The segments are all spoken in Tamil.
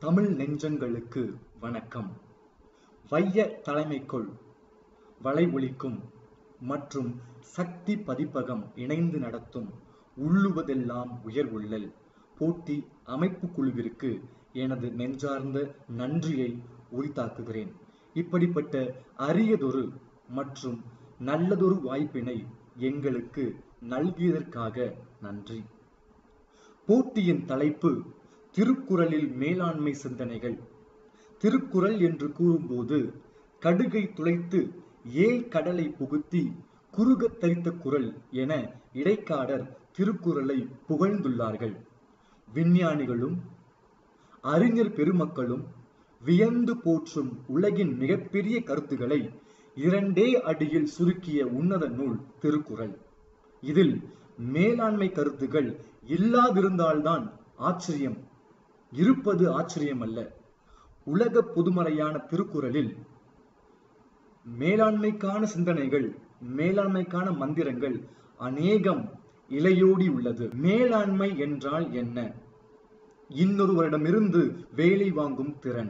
தமிழ் நெஞ்சங்களுக்கு வணக்கம் வைய தலைமைக்குள் வலை ஒலிக்கும் மற்றும் சக்தி பதிப்பகம் இணைந்து நடத்தும் உள்ளுவதெல்லாம் உயர்வுள்ளல் போட்டி அமைப்பு குழுவிற்கு எனது நெஞ்சார்ந்த நன்றியை உரித்தாக்குகிறேன் இப்படிப்பட்ட அரியதொரு மற்றும் நல்லதொரு வாய்ப்பினை எங்களுக்கு நல்கியதற்காக நன்றி போட்டியின் தலைப்பு திருக்குறளில் மேலாண்மை சிந்தனைகள் திருக்குறள் என்று கூறும்போது கடுகை துளைத்து ஏல் கடலை புகுத்தி குறுகத் தரித்த குரல் என இடைக்காடர் திருக்குறளை புகழ்ந்துள்ளார்கள் விஞ்ஞானிகளும் அறிஞர் பெருமக்களும் வியந்து போற்றும் உலகின் மிகப்பெரிய கருத்துக்களை இரண்டே அடியில் சுருக்கிய உன்னத நூல் திருக்குறள் இதில் மேலாண்மை கருத்துகள் இல்லாதிருந்தால்தான் ஆச்சரியம் இருப்பது ஆச்சரியம் அல்ல உலக பொதுமறையான திருக்குறளில் மேலாண்மைக்கான சிந்தனைகள் மேலாண்மைக்கான மந்திரங்கள் அநேகம் இலையோடி உள்ளது மேலாண்மை என்றால் என்ன இன்னொருவரிடமிருந்து வேலை வாங்கும் திறன்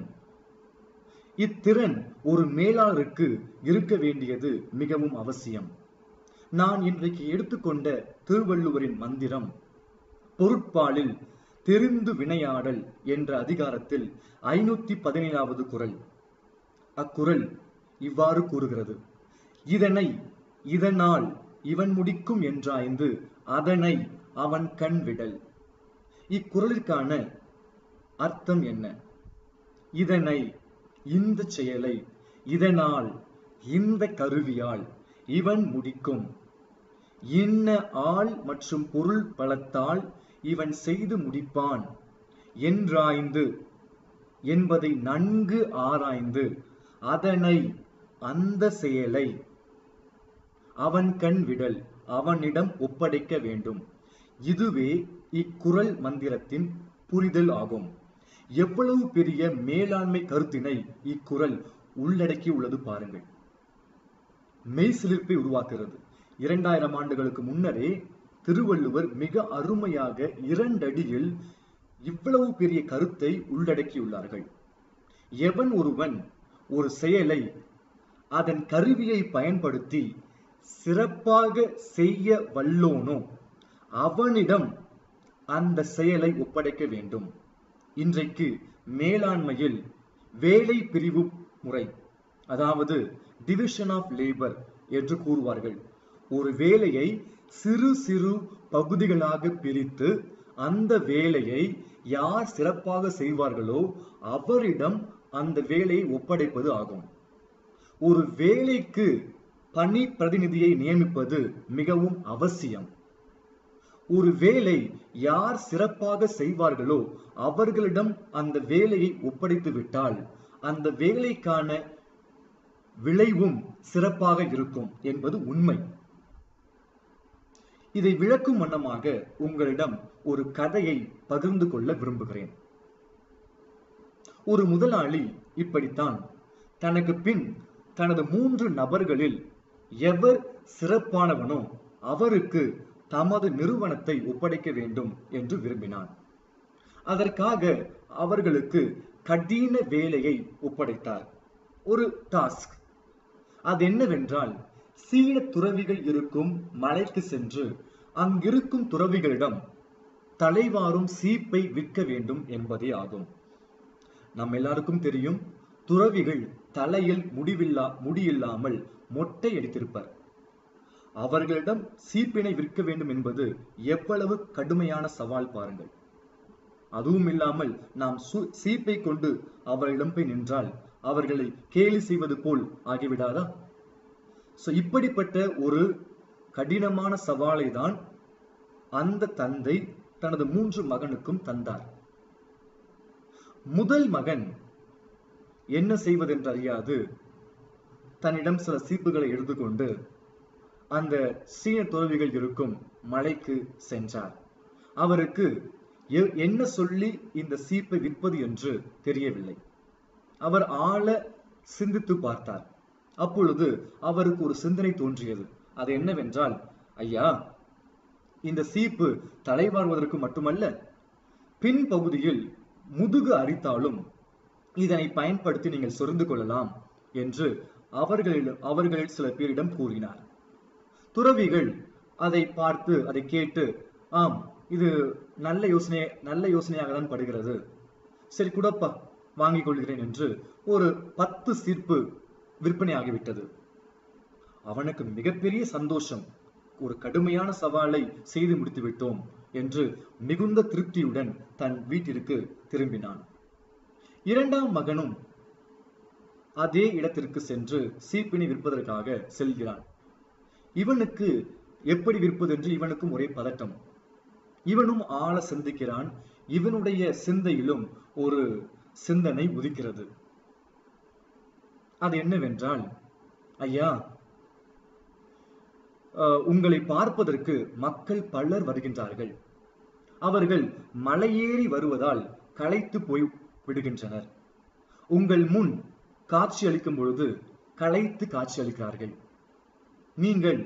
இத்திறன் ஒரு மேலாளருக்கு இருக்க வேண்டியது மிகவும் அவசியம் நான் இன்றைக்கு எடுத்துக்கொண்ட திருவள்ளுவரின் மந்திரம் பொருட்பாலில் தெரிந்து வினையாடல் என்ற அதிகாரத்தில் ஐநூத்தி பதினேழாவது குரல் அக்குறள் இவ்வாறு கூறுகிறது இதனை இதனால் இவன் முடிக்கும் என்றாய்ந்து அதனை அவன் கண் விடல் இக்குறளிற்கான அர்த்தம் என்ன இதனை இந்த செயலை இதனால் இந்த கருவியால் இவன் முடிக்கும் இன்ன ஆள் மற்றும் பொருள் பலத்தால் இவன் செய்து முடிப்பான் என்றாய்ந்து என்பதை நன்கு ஆராய்ந்து அதனை அந்த செயலை அவன் கண் விடல் அவனிடம் ஒப்படைக்க வேண்டும் இதுவே இக்குறள் மந்திரத்தின் புரிதல் ஆகும் எவ்வளவு பெரிய மேலாண்மை கருத்தினை இக்குறள் உள்ளடக்கி உள்ளது பாருங்கள் மெய் சிலிர்ப்பை உருவாக்குகிறது இரண்டாயிரம் ஆண்டுகளுக்கு முன்னரே திருவள்ளுவர் மிக அருமையாக இரண்டடியில் இவ்வளவு பெரிய கருத்தை உள்ளடக்கியுள்ளார்கள் எவன் ஒருவன் ஒரு செயலை அதன் கருவியை பயன்படுத்தி சிறப்பாக செய்ய வல்லோனோ அவனிடம் அந்த செயலை ஒப்படைக்க வேண்டும் இன்றைக்கு மேலாண்மையில் வேலை பிரிவு முறை அதாவது டிவிஷன் ஆஃப் லேபர் என்று கூறுவார்கள் ஒரு வேலையை சிறு சிறு பகுதிகளாக பிரித்து அந்த வேலையை யார் சிறப்பாக செய்வார்களோ அவரிடம் அந்த வேலையை ஒப்படைப்பது ஆகும் ஒரு வேலைக்கு பணி பிரதிநிதியை நியமிப்பது மிகவும் அவசியம் ஒரு வேலை யார் சிறப்பாக செய்வார்களோ அவர்களிடம் அந்த வேலையை ஒப்படைத்து விட்டால் அந்த வேலைக்கான விளைவும் சிறப்பாக இருக்கும் என்பது உண்மை இதை விளக்கும் வண்ணமாக உங்களிடம் ஒரு கதையை பகிர்ந்து கொள்ள விரும்புகிறேன் ஒரு முதலாளி இப்படித்தான் தனக்கு பின் தனது மூன்று நபர்களில் எவர் சிறப்பானவனோ அவருக்கு தமது நிறுவனத்தை ஒப்படைக்க வேண்டும் என்று விரும்பினான் அதற்காக அவர்களுக்கு கடின வேலையை ஒப்படைத்தார் ஒரு டாஸ்க் அது என்னவென்றால் சீன துறவிகள் இருக்கும் மலைக்கு சென்று அங்கிருக்கும் துறவிகளிடம் தலைவாரும் சீப்பை விற்க வேண்டும் என்பதே ஆகும் நம் எல்லாருக்கும் தெரியும் துறவிகள் தலையில் முடிவில்லா முடியில்லாமல் மொட்டை அடித்திருப்பர் அவர்களிடம் சீப்பினை விற்க வேண்டும் என்பது எவ்வளவு கடுமையான சவால் பாருங்கள் அதுவும் இல்லாமல் நாம் சீப்பை கொண்டு அவர்களிடம் போய் நின்றால் அவர்களை கேலி செய்வது போல் ஆகிவிடாதா சோ இப்படிப்பட்ட ஒரு கடினமான சவாலை தான் அந்த தந்தை தனது மூன்று மகனுக்கும் தந்தார் முதல் மகன் என்ன செய்வதென்று அறியாது தன்னிடம் சில சீப்புகளை எடுத்துக்கொண்டு அந்த சீன துறவிகள் இருக்கும் மலைக்கு சென்றார் அவருக்கு என்ன சொல்லி இந்த சீப்பை விற்பது என்று தெரியவில்லை அவர் ஆழ சிந்தித்து பார்த்தார் அப்பொழுது அவருக்கு ஒரு சிந்தனை தோன்றியது அது என்னவென்றால் ஐயா இந்த சீப்பு தலைவார்வதற்கு மட்டுமல்ல பின் பகுதியில் முதுகு அரித்தாலும் இதனை பயன்படுத்தி நீங்கள் சொரிந்து கொள்ளலாம் என்று அவர்களிடம் அவர்கள் சில பேரிடம் கூறினார் துறவிகள் அதை பார்த்து அதை கேட்டு ஆம் இது நல்ல யோசனை நல்ல யோசனையாக தான் படுகிறது சரி குடப்பா வாங்கிக் கொள்கிறேன் என்று ஒரு பத்து சீர்ப்பு விற்பனையாகிவிட்டது அவனுக்கு மிகப்பெரிய சந்தோஷம் ஒரு கடுமையான சவாலை செய்து முடித்து விட்டோம் என்று மிகுந்த திருப்தியுடன் தன் வீட்டிற்கு திரும்பினான் இரண்டாம் மகனும் அதே இடத்திற்கு சென்று சீப்பினை விற்பதற்காக செல்கிறான் இவனுக்கு எப்படி விற்பது என்று இவனுக்கும் ஒரே பதட்டம் இவனும் ஆழ சிந்திக்கிறான் இவனுடைய சிந்தையிலும் ஒரு சிந்தனை உதிக்கிறது அது என்னவென்றால் ஐயா அஹ், உங்களை பார்ப்பதற்கு மக்கள் பலர் வருகின்றார்கள் அவர்கள் மலையேறி வருவதால் களைத்து போய் விடுகின்றனர் உங்கள் முன் காட்சி அளிக்கும் பொழுது களைத்து காட்சி அளிக்கிறார்கள் நீங்கள்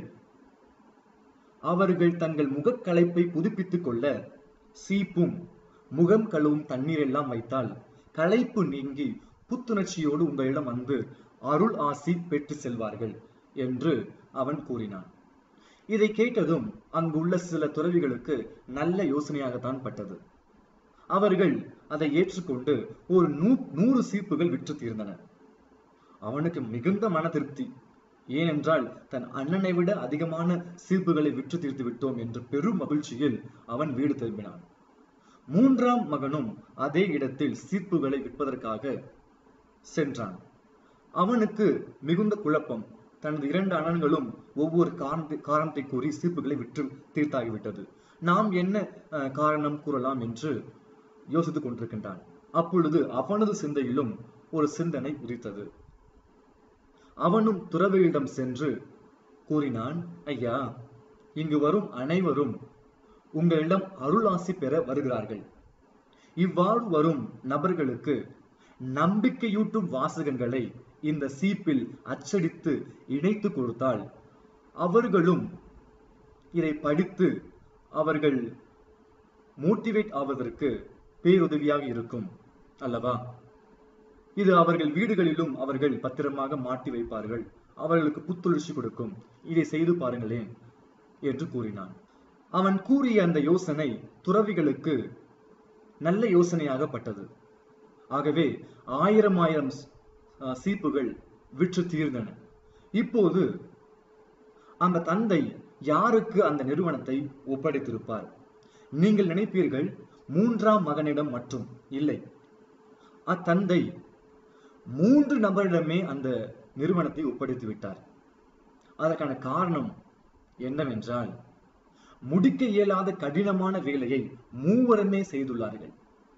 அவர்கள் தங்கள் முகக்களைப்பை புதுப்பித்துக் கொள்ள சீப்பும் முகம் கழுவும் தண்ணீர் எல்லாம் வைத்தால் களைப்பு நீங்கி புத்துணர்ச்சியோடு உங்களிடம் வந்து அருள் ஆசி பெற்று செல்வார்கள் என்று அவன் கூறினான் இதை கேட்டதும் அங்குள்ள சில துறவிகளுக்கு நல்ல யோசனையாகத்தான் பட்டது அவர்கள் அதை ஏற்றுக்கொண்டு ஒரு நூ நூறு சீப்புகள் விற்று தீர்ந்தன அவனுக்கு மிகுந்த மன திருப்தி ஏனென்றால் தன் அண்ணனை விட அதிகமான சீப்புகளை விற்று தீர்த்து விட்டோம் என்ற பெரும் மகிழ்ச்சியில் அவன் வீடு திரும்பினான் மூன்றாம் மகனும் அதே இடத்தில் சீப்புகளை விற்பதற்காக சென்றான் அவனுக்கு மிகுந்த குழப்பம் தனது இரண்டு அண்ணன்களும் ஒவ்வொரு காரணத்தை காரணத்தை கூறி சீப்புகளை விற்று தீர்த்தாகிவிட்டது நாம் என்ன அஹ், காரணம் கூறலாம் என்று யோசித்துக் கொண்டிருக்கின்றான் அப்பொழுது அவனது சிந்தையிலும் ஒரு சிந்தனை உதித்தது அவனும் துறவியிடம் சென்று கூறினான் ஐயா இங்கு வரும் அனைவரும் உங்களிடம் அருளாசி பெற வருகிறார்கள் இவ்வாறு வரும் நபர்களுக்கு நம்பிக்கையூட்டும் வாசகங்களை இந்த சீப்பில் அச்சடித்து இணைத்து கொடுத்தால் அவர்களும் இதை படித்து அவர்கள் மோட்டிவேட் ஆவதற்கு பேருதவியாக இருக்கும் அல்லவா இது அவர்கள் வீடுகளிலும் அவர்கள் பத்திரமாக மாட்டி வைப்பார்கள் அவர்களுக்கு புத்துணர்ச்சி கொடுக்கும் இதை செய்து பாருங்களேன் என்று கூறினான் அவன் கூறிய அந்த யோசனை துறவிகளுக்கு நல்ல யோசனையாகப்பட்டது ஆகவே ஆயிரம் ஆயிரம் ஸ்- அஹ் சீப்புகள் விற்று தீர்ந்தன இப்போது அந்த தந்தை யாருக்கு அந்த நிறுவனத்தை ஒப்படைத்திருப்பார் நீங்கள் நினைப்பீர்கள் மூன்றாம் மகனிடம் மட்டும் இல்லை அத்தந்தை மூன்று நபரிடமே அந்த நிறுவனத்தை ஒப்படைத்து விட்டார் அதற்கான காரணம் என்னவென்றால் முடிக்க இயலாத கடினமான வேலையை மூவருமே செய்துள்ளார்கள்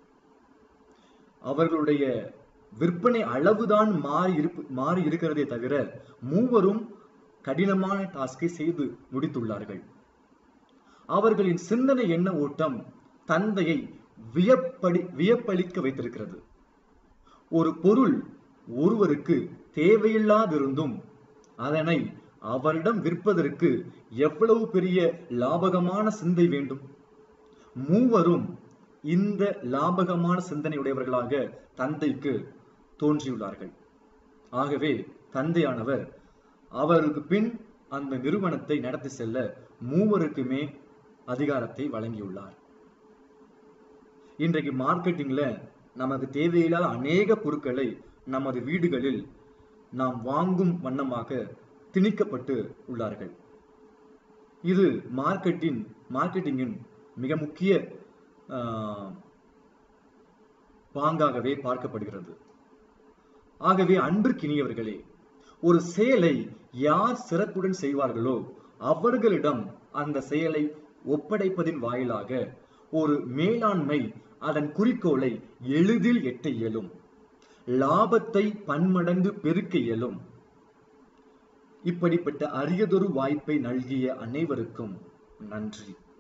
அவர்களுடைய விற்பனை அளவுதான் மாறி இருப்பு மாறி இருக்கிறதே தவிர மூவரும் கடினமான டாஸ்கை செய்து முடித்துள்ளார்கள் அவர்களின் சிந்தனை என்ன ஓட்டம் தந்தையை வியப்படி வியப்பளிக்க வைத்திருக்கிறது ஒரு பொருள் ஒருவருக்கு தேவையில்லாதிருந்தும் அதனை அவரிடம் விற்பதற்கு எவ்வளவு பெரிய லாபகமான சிந்தை வேண்டும் மூவரும் இந்த லாபகமான சிந்தனையுடையவர்களாக தந்தைக்கு தோன்றியுள்ளார்கள் ஆகவே தந்தையானவர் அவருக்கு பின் அந்த நிறுவனத்தை நடத்தி செல்ல மூவருக்குமே அதிகாரத்தை வழங்கியுள்ளார் இன்றைக்கு மார்க்கெட்டிங்ல நமக்கு தேவையில்லாத அநேக பொருட்களை நமது வீடுகளில் நாம் வாங்கும் வண்ணமாக திணிக்கப்பட்டு உள்ளார்கள் இது மார்க்கெட்டின் மார்க்கெட்டிங்கின் மிக முக்கிய ஆஹ், பாங்காகவே பார்க்கப்படுகிறது ஆகவே அன்பிற்கினியவர்களே ஒரு செயலை யார் சிறப்புடன் செய்வார்களோ அவர்களிடம் அந்த செயலை ஒப்படைப்பதின் வாயிலாக ஒரு மேலாண்மை அதன் குறிக்கோளை எளிதில் எட்ட இயலும் லாபத்தை பன்மடங்கு பெருக்க இயலும் இப்படிப்பட்ட அரியதொரு வாய்ப்பை நல்கிய அனைவருக்கும் நன்றி